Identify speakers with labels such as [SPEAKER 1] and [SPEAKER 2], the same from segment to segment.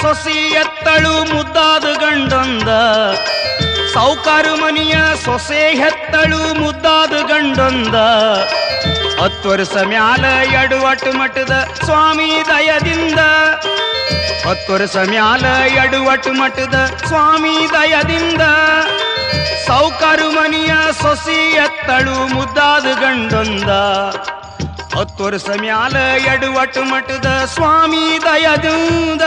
[SPEAKER 1] ಸೊಸಿ ಎತ್ತಳು ಮುದ್ದಾದ ಗಂಡೊಂದ ಸೌಕಾರು ಮನಿಯ ಸೊಸೆ ಹೆತ್ತಳು ಮುದ್ದಾದ ಗಂಡೊಂದ ಹತ್ತು ವರ್ಷ ಮ್ಯಾಲ ಎಡುವಟ್ಟು ಮಠದ ಸ್ವಾಮಿ ದಯದಿಂದ ಹತ್ತು ವರ್ಷ ಮ್ಯಾಲ ಎಡುವಟ್ಟು ಮಠದ ಸ್ವಾಮಿ ದಯದಿಂದ ಸೌಕಾರು ಮನಿಯ ಸೊಸಿ ಎತ್ತಳು ಮುದ್ದಾದ ಗಂಡೊಂದ ಹತ್ತು ವರ್ಷ ಮ್ಯಾಲ ಎಡುವಟ್ಟು ಮಠದ ಸ್ವಾಮಿ ದಯದಿಂದ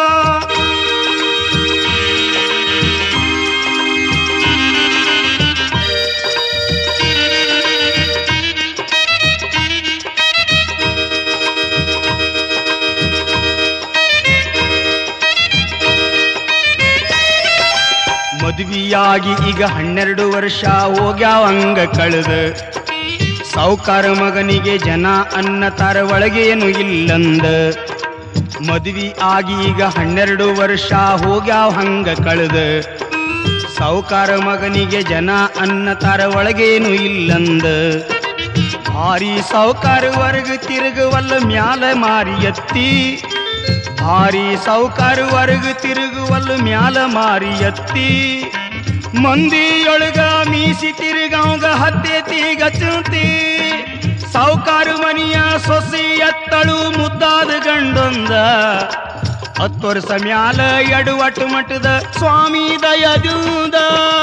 [SPEAKER 1] ಮದುವೆಯಾಗಿ ಈಗ ಹನ್ನೆರಡು ವರ್ಷ ಹೋಗ್ಯಾವಂಗ ಕಳೆದ ಸಾವುಕಾರ ಮಗನಿಗೆ ಜನ ಅನ್ನತಾರ ಒಳಗೇನು ಇಲ್ಲಂದ ಮದುವೆ ಆಗಿ ಈಗ ಹನ್ನೆರಡು ವರ್ಷ ಹೋಗ್ಯಾವ ಹಂಗ ಕಳೆದ ಸಾವುಕಾರ ಮಗನಿಗೆ ಜನ ಅನ್ನತಾರ ಒಳಗೇನು ಇಲ್ಲಂದ ಭಾರಿ ಸಾವುಕಾರ ವರ್ಗ ತಿರುಗುವಲ್ಲ ಮ್ಯಾಲ ಮಾರಿ ಎತ್ತಿ ಭಾರಿ ಸಾವುಕಾರ ವರ್ಗ ತಿರುಗುವಲ್ಲ ಮ್ಯಾಲ ಮಾರಿ ಎತ್ತಿ ಮಂದಿಯೊಳಗ ಮೀಸಿ ತಿರುಗಾಂಗ ಹತ್ತೇತಿ ಗಚ್ಚಂತಿ ಸಾವುಕಾರು ಮನಿಯ ಸೊಸಿ ಎತ್ತಳು ಮುದ್ದಾದ ಗಂಡೊಂದ ಹತ್ತು ವರ್ಷ ಮ್ಯಾಲ ಎಡುವಟ್ಟು ಮಠದ ಸ್ವಾಮಿ ದಯದಿಂದ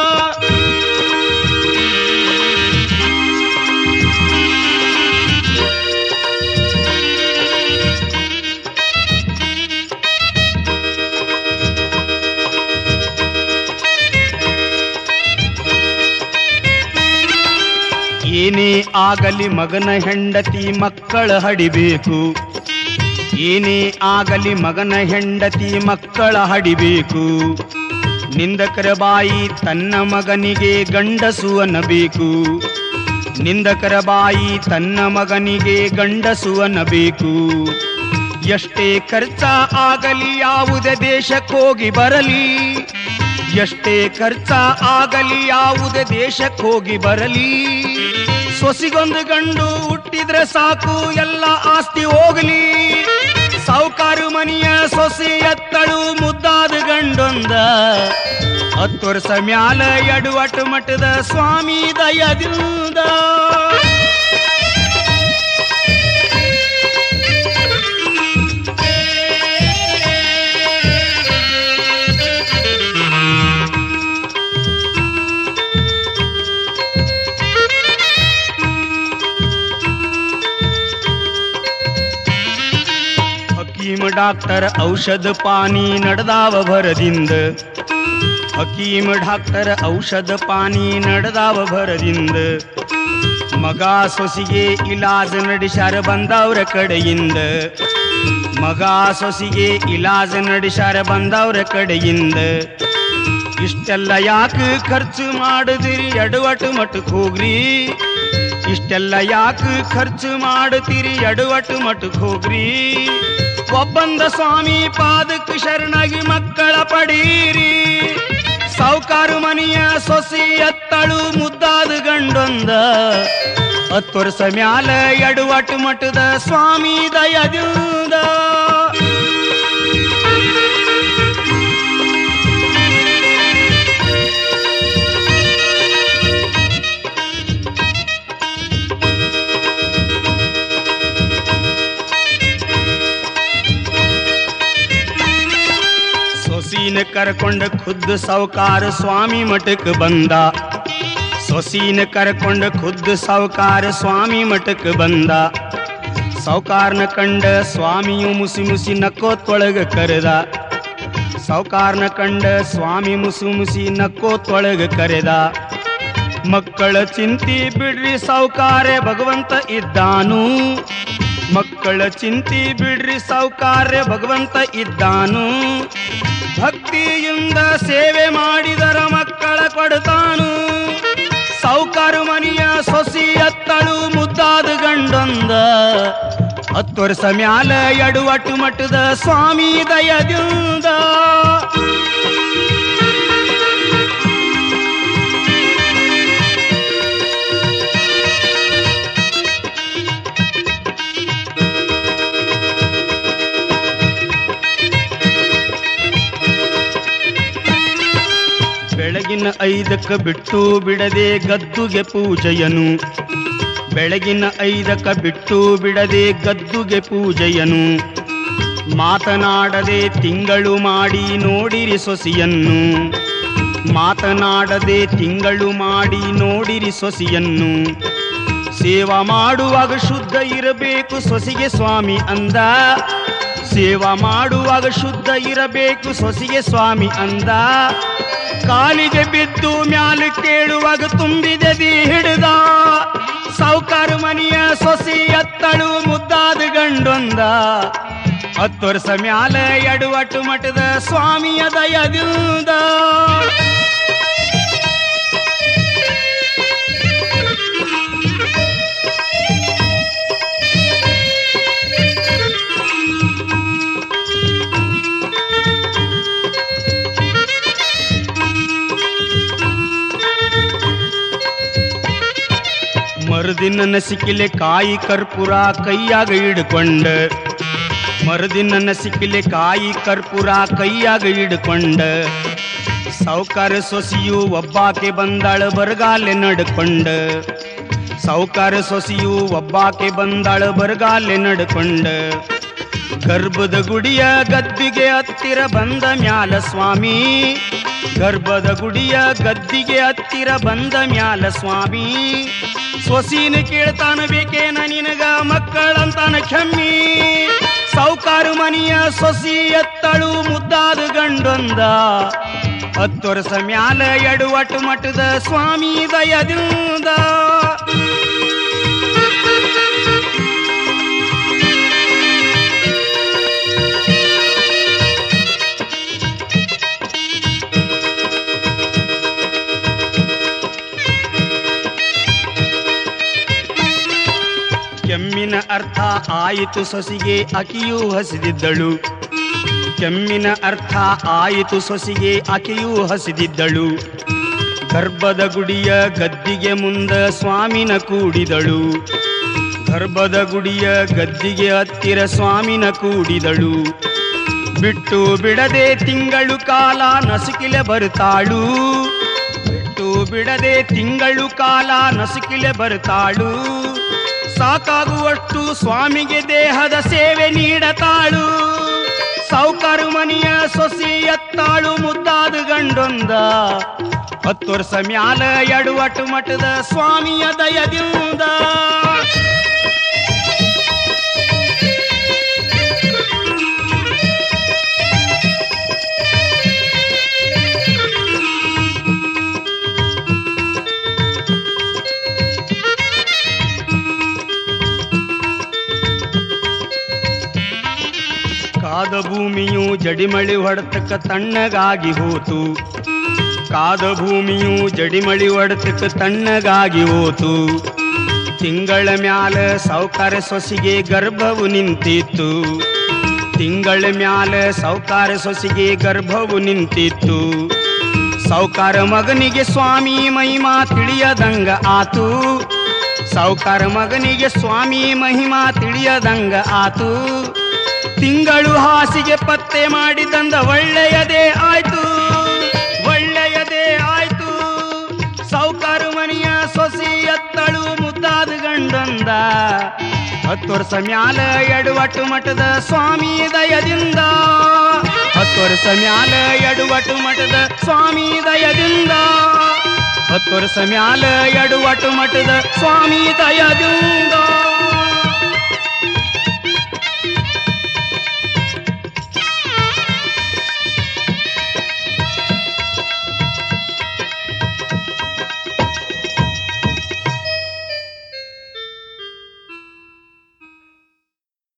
[SPEAKER 1] ಏನೇ ಆಗಲಿ ಮಗನ ಹೆಂಡತಿ ಮಕ್ಕಳ ಹಡಿಬೇಕು ಏನೇ ಆಗಲಿ ಮಗನ ಹೆಂಡತಿ ಮಕ್ಕಳ ಹಡಿಬೇಕು ನಿಂದಕರ ಬಾಯಿ ತನ್ನ ಮಗನಿಗೆ ಗಂಡಸು ಅನ್ನಬೇಕು ನಿಂದಕರ ಬಾಯಿ ತನ್ನ ಮಗನಿಗೆ ಗಂಡಸು ಅನ್ನಬೇಕು ಎಷ್ಟೇ ಖರ್ಚ ಆಗಲಿ ಯಾವುದೇ ದೇಶಕ್ಕೋಗಿ ಬರಲಿ ಎಷ್ಟೇ ಖರ್ಚ ಆಗಲಿ ಯಾವುದೇ ದೇಶಕ್ಕೋಗಿ ಬರಲಿ ಸೊಸಿಗೊಂದು ಗಂಡು ಹುಟ್ಟಿದ್ರೆ ಸಾಕು ಎಲ್ಲ ಆಸ್ತಿ ಹೋಗಲಿ ಸಾವುಕಾರು ಮನಿಯ ಸೊಸಿ ಎತ್ತಳು ಮುದ್ದಾದ ಗಂಡೊಂದ ಹತ್ತು ವರ್ಷ ಮ್ಯಾಲ ಎಡುವಟ್ಟು ಮಠದ ಸ್ವಾಮಿ ದಯದಿಂದ ಹಕೀಮ್ ಡಾಕ್ಟರ್ ಔಷಧ ಪಾನಿ ನಡೆದಾವ ಭರದಿಂದ ಹಕೀಮ್ ಡಾಕ್ಟರ್ ಔಷಧ ಪಾನಿ ನಡೆದಾವ ಭರದಿಂದ ಮಗ ಸೊಸಿಗೆ ಇಲಾಜ್ ನಡೆಸಾರ ಬಂದವ್ರ ಕಡೆಯಿಂದ ಮಗ ಸೊಸಿಗೆ ಇಲಾಜ್ ನಡೆಸಾರ ಬಂದವ್ರ ಕಡೆಯಿಂದ ಇಷ್ಟೆಲ್ಲ ಯಾಕೆ ಖರ್ಚು ಮಾಡಿದಿರಿ ಎಡವಟ್ಟು ಮಠಕ್ಕೆ ಹೋಗ್ರಿ ಇಷ್ಟೆಲ್ಲ ಯಾಕೆ ಖರ್ಚು ಮಾಡುತ್ತೀರಿ ಎಡವಟ್ಟು ಮಠಕ್ಕೆ ಹೋಗ್ರಿ ಒಬ್ಬಂದ ಸ್ವಾಮಿ ಪಾದಕ್ಕೆ ಶರಣಾಗಿ ಮಕ್ಕಳ ಪಡೀರಿ ಸಾವುಕಾರು ಮನಿಯ ಸೊಸಿ ಎತ್ತಳು ಮುದ್ದಾದ ಗಂಡೊಂದ ಹತ್ತು ವರ್ಷ ಮ್ಯಾಲ ಎಡವಟ್ಟು ಮಠದ ಸ್ವಾಮಿ ದಯದಿಂದ ಸೊಸೀನ ಕರ್ಕೊಂಡ ಖುದ್ದು ಸಾವುಕಾರ ಸ್ವಾಮಿ ಮಠಕ್ಕೆ ಬಂದ ಸೊಸೀನ ಕರ್ಕೊಂಡ ಖುದ್ದು ಸಾವುಕಾರ ಸ್ವಾಮಿ ಮಠಕ್ಕೆ ಬಂದ ಸಾವುಕಾರನ ಕಂಡ ಸ್ವಾಮಿಯು ಮುಸಿ ಮುಸಿ ನಕ್ಕೋತ್ತೊಳಗ ಕರೆದ ಸಾವುಕಾರನ ಕಂಡ ಸ್ವಾಮಿ ಮುಸು ಮುಸಿ ನಕ್ಕೋತ್ತೊಳಗ ಕರೆದ ಮಕ್ಕಳ ಚಿಂತಿ ಬಿಡ್ರಿ ಸಾವುಕಾರೆ ಭಗವಂತ ಇದ್ದಾನು ಮಕ್ಕಳ ಚಿಂತಿ ಬಿಡ್ರಿ ಸಾವುಕಾರ್ಯ ಭಗವಂತ ಇದ್ದಾನು ಭಕ್ತಿಯಿಂದ ಸೇವೆ ಮಾಡಿದರ ಮಕ್ಕಳ ಕೊಡ್ತಾನು ಸಾವುಕಾರು ಮನಿಯ ಸೊಸಿ ಎತ್ತಳು ಮುದ್ದಾದ ಗಂಡೊಂದ ಹತ್ತು ವರ್ಷ ಮ್ಯಾಲ ಎಡುವಟ್ಟು ಮಟ್ಟದ ಸ್ವಾಮಿ ದಯದಿಂದ ಐದಕ್ಕ ಬಿಟ್ಟು ಬಿಡದೆ ಗದ್ದುಗೆ ಪೂಜೆಯನು ಬೆಳಗಿನ ಐದಕ್ಕ ಬಿಟ್ಟು ಬಿಡದೆ ಗದ್ದುಗೆ ಪೂಜೆಯನು ಮಾತನಾಡದೆ ತಿಂಗಳು ಮಾಡಿ ನೋಡಿರಿ ಸೊಸಿಯನ್ನು ಮಾತನಾಡದೆ ತಿಂಗಳು ಮಾಡಿ ನೋಡಿರಿ ಸೊಸಿಯನ್ನು ಸೇವಾ ಮಾಡುವಾಗ ಶುದ್ಧ ಇರಬೇಕು ಸೊಸಿಗೆ ಸ್ವಾಮಿ ಅಂದ ಸೇವಾ ಮಾಡುವಾಗ ಶುದ್ಧ ಇರಬೇಕು ಸೊಸಿಗೆ ಸ್ವಾಮಿ ಅಂದ ಕಾಲಿಗೆ ಬಿದ್ದು ಮ್ಯಾಲು ಕೇಳುವಾಗ ತುಂಬಿದೆ ದಿ ಹಿಡಿದ ಸಾವುಕಾರ ಮನೆಯ ಸೊಸಿ ಎತ್ತಳು ಮುದ್ದಾದ ಗಂಡೊಂದ ಹತ್ತು ವರ್ಷ ಮ್ಯಾಲ ಎಡುವಟ್ಟು ಮಠದ ಸ್ವಾಮಿಯ ದಯದಿಂದ ಮರುದಿನ ನಸಿಕಿಲೆ ಕಾಯಿ ಕರ್ಪೂರ ಕೈಯಾಗ ಹಿಡ್ಕೊಂಡ ಮರುದಿನ ನಸಿಕಿಲೆ ಕಾಯಿ ಕರ್ಪೂರ ಕೈಯಾಗ ಹಿಡ್ಕೊಂಡ ಸಾವುಕಾರ ಸೊಸಿಯು ಒಬ್ಬಾಕೆ ಬಂದಾಳ ಬರಗಾಲೆ ನಡ್ಕೊಂಡ ಸಾವುಕಾರ ಸೊಸಿಯು ಒಬ್ಬಾಕೆ ಬಂದಾಳ ಬರಗಾಲೆ ನಡ್ಕೊಂಡ ಗರ್ಭದ ಗುಡಿಯ ಗದ್ದಿಗೆ ಹತ್ತಿರ ಬಂದ ಮ್ಯಾಲ ಸ್ವಾಮಿ ಗರ್ಭದ ಗುಡಿಯ ಗದ್ದಿಗೆ ಹತ್ತಿರ ಬಂದ ಮ್ಯಾಲ ಸ್ವಾಮಿ ಸೊಸೀನ ಕೇಳ್ತಾನ ಬೇಕೇನ ನಿನಗ ಮಕ್ಕಳಂತಾನ ಕೆಮ್ಮಿ ಸಾವುಕಾರು ಮನಿಯ ಸೊಸಿ ಎತ್ತಳು ಮುದ್ದಾದ ಗಂಡೊಂದ ಹತ್ತು ವರ್ಷ ಮ್ಯಾಲ ಎಡುವಟ್ಟು ಮಠದ ಸ್ವಾಮಿ ದಯದಿಂದ ಕೆಮ್ಮಿನ ಅರ್ಥ ಆಯಿತು ಸೊಸಿಗೆ ಅಕಿಯೂ ಹಸಿದಿದ್ದಳು ಕೆಮ್ಮಿನ ಅರ್ಥ ಆಯಿತು ಸೊಸಿಗೆ ಆಕೆಯೂ ಹಸಿದಿದ್ದಳು ಗರ್ಭದ ಗುಡಿಯ ಗದ್ದಿಗೆ ಮುಂದ ಸ್ವಾಮಿನ ಕೂಡಿದಳು ಗರ್ಭದ ಗುಡಿಯ ಗದ್ದಿಗೆ ಹತ್ತಿರ ಸ್ವಾಮಿನ ಕೂಡಿದಳು ಬಿಟ್ಟು ಬಿಡದೆ ತಿಂಗಳು ಕಾಲ ನಸುಕಿಲೆ ಬರುತ್ತಾಳು ಬಿಟ್ಟು ಬಿಡದೆ ತಿಂಗಳು ಕಾಲ ನಸುಕಿಲೆ ಬರುತ್ತಾಳು ಸಾಕಾಗುವಷ್ಟು ಸ್ವಾಮಿಗೆ ದೇಹದ ಸೇವೆ ನೀಡತಾಳು ಸಾವುಕಾರು ಮನಿಯ ಸೊಸಿ ಎತ್ತಾಳು ಮುದ್ದಾದ ಗಂಡೊಂದ ಹತ್ತು ವರ್ಷ ಮ್ಯಾಲ ಎಡುವಟ್ಟು ಮಠದ ಸ್ವಾಮಿಯ ದಯದಿಂದ ಕಾದ ಭೂಮಿಯು ಜಡಿಮಳಿ ಹೊಡೆತಕ್ಕ ತಣ್ಣಗಾಗಿ ಹೋತು ಕಾದ ಭೂಮಿಯು ಜಡಿಮಳಿ ಹೊಡೆತಕ್ಕ ತಣ್ಣಗಾಗಿ ಹೋತು ತಿಂಗಳ ಮ್ಯಾಲ ಸಾವುಕಾರ ಸೊಸಿಗೆ ಗರ್ಭವು ನಿಂತಿತ್ತು ತಿಂಗಳ ಮ್ಯಾಲ ಸಾವುಕಾರ ಸೊಸಿಗೆ ಗರ್ಭವು ನಿಂತಿತ್ತು ಸಾವುಕಾರ ಮಗನಿಗೆ ಸ್ವಾಮಿ ಮಹಿಮಾ ತಿಳಿಯದಂಗ ಆತು ಸಾವುಕಾರ ಮಗನಿಗೆ ಸ್ವಾಮಿ ಮಹಿಮಾ ತಿಳಿಯದಂಗ ಆತು ತಿಂಗಳು ಹಾಸಿಗೆ ಪತ್ತೆ ಮಾಡಿದಂದ ಒಳ್ಳೆಯದೇ ಆಯ್ತು ಒಳ್ಳೆಯದೇ ಆಯ್ತು ಸಾವುಕಾರ ಮನಿಯ ಸೊಸಿ ಎತ್ತಳು ಮುದ್ದಾದ ಗಂಡಂದ ಹತ್ತು ವರ್ಷ ಮ್ಯಾಲ ಎಡುವಟ್ಟು ಮಠದ ಸ್ವಾಮಿ ದಯದಿಂದ ಹತ್ತು ವರ್ಷ ಮ್ಯಾಲ ಎಡುವಟ್ಟು ಮಠದ ಸ್ವಾಮಿ ದಯದಿಂದ ಹತ್ತು ವರ್ಷ ಮ್ಯಾಲ ಎಡುವಟ್ಟು ಮಠದ ಸ್ವಾಮಿ ದಯದಿಂದ